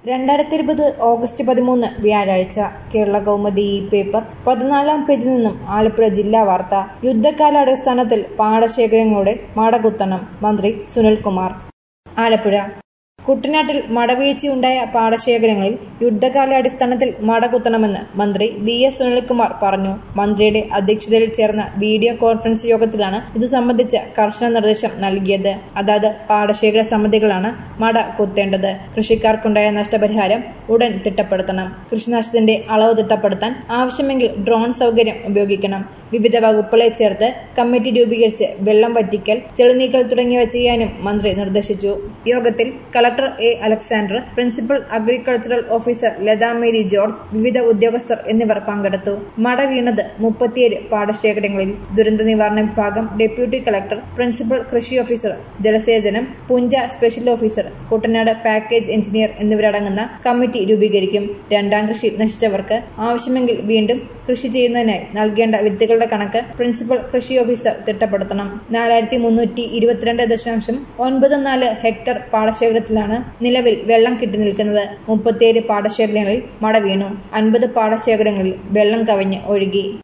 രണ്ടായിരത്തി ഇരുപത് ഓഗസ്റ്റ് പതിമൂന്ന് വ്യാഴാഴ്ച കേരള കൗമുദി ഈ പേപ്പർ പതിനാലാം പേജിൽ നിന്നും ആലപ്പുഴ ജില്ലാ വാർത്ത യുദ്ധകാലാടിസ്ഥാനത്തിൽ പാടശേഖരങ്ങളുടെ മടകുത്തണം മന്ത്രി സുനിൽകുമാർ ആലപ്പുഴ കുട്ടനാട്ടിൽ മടവീഴ്ചയുണ്ടായ പാടശേഖരങ്ങളിൽ യുദ്ധകാലാടിസ്ഥാനത്തിൽ മടകുത്തണമെന്ന് മന്ത്രി വി എസ് സുനിൽകുമാർ പറഞ്ഞു മന്ത്രിയുടെ അധ്യക്ഷതയിൽ ചേർന്ന വീഡിയോ കോൺഫറൻസ് യോഗത്തിലാണ് ഇത് സംബന്ധിച്ച് കർശന നിർദ്ദേശം നൽകിയത് അതാത് പാടശേഖര സമിതികളാണ് മട കുത്തേണ്ടത് കൃഷിക്കാർക്കുണ്ടായ നഷ്ടപരിഹാരം ഉടൻ തിട്ടപ്പെടുത്തണം കൃഷിനാശത്തിന്റെ അളവ് തിട്ടപ്പെടുത്താൻ ആവശ്യമെങ്കിൽ ഡ്രോൺ സൗകര്യം ഉപയോഗിക്കണം വിവിധ വകുപ്പുകളെ ചേർത്ത് കമ്മിറ്റി രൂപീകരിച്ച് വെള്ളം വറ്റിക്കൽ ചെളിനീക്കൽ തുടങ്ങിയവ ചെയ്യാനും മന്ത്രി നിർദ്ദേശിച്ചു യോഗത്തിൽ collector A Alexander principal agricultural officer Latha Mary George വിവിധ ഉദ്യോഗസ്ഥർ എന്നിവർ പങ്കെടുത്തു മട വീണത് മുപ്പത്തിയേഴ് പാടശേഖരങ്ങളിൽ ദുരന്ത നിവാരണ വിഭാഗം ഡെപ്യൂട്ടി കളക്ടർ പ്രിൻസിപ്പൽ കൃഷി ഓഫീസർ ജലസേചനം പുഞ്ച special officer Kuttanad package engineer എന്നിവരടങ്ങുന്ന കമ്മിറ്റി രൂപീകരിക്കും രണ്ടാം കൃഷി നശിച്ചവർക്ക് ആവശ്യമെങ്കിൽ വീണ്ടും കൃഷി ചെയ്യുന്നതിനായി നൽകേണ്ട വിത്തുകളുടെ കണക്ക് പ്രിൻസിപ്പൽ കൃഷി ഓഫീസർ തിട്ടപ്പെടുത്തണം നാലായിരത്തി മുന്നൂറ്റി ഇരുപത്തിരണ്ട് ദശാംശം ഒൻപത് നാല് ഹെക്ടർ പാടശേഖരത്തിലാണ് നിലവിൽ വെള്ളം കിട്ടി നിൽക്കുന്നത് മുപ്പത്തിയേഴ് പാടശേഖരങ്ങളിൽ മട വീണു അൻപത് പാടശേഖരങ്ങളിൽ വെള്ളം കവിഞ്ഞ് ഒഴുകി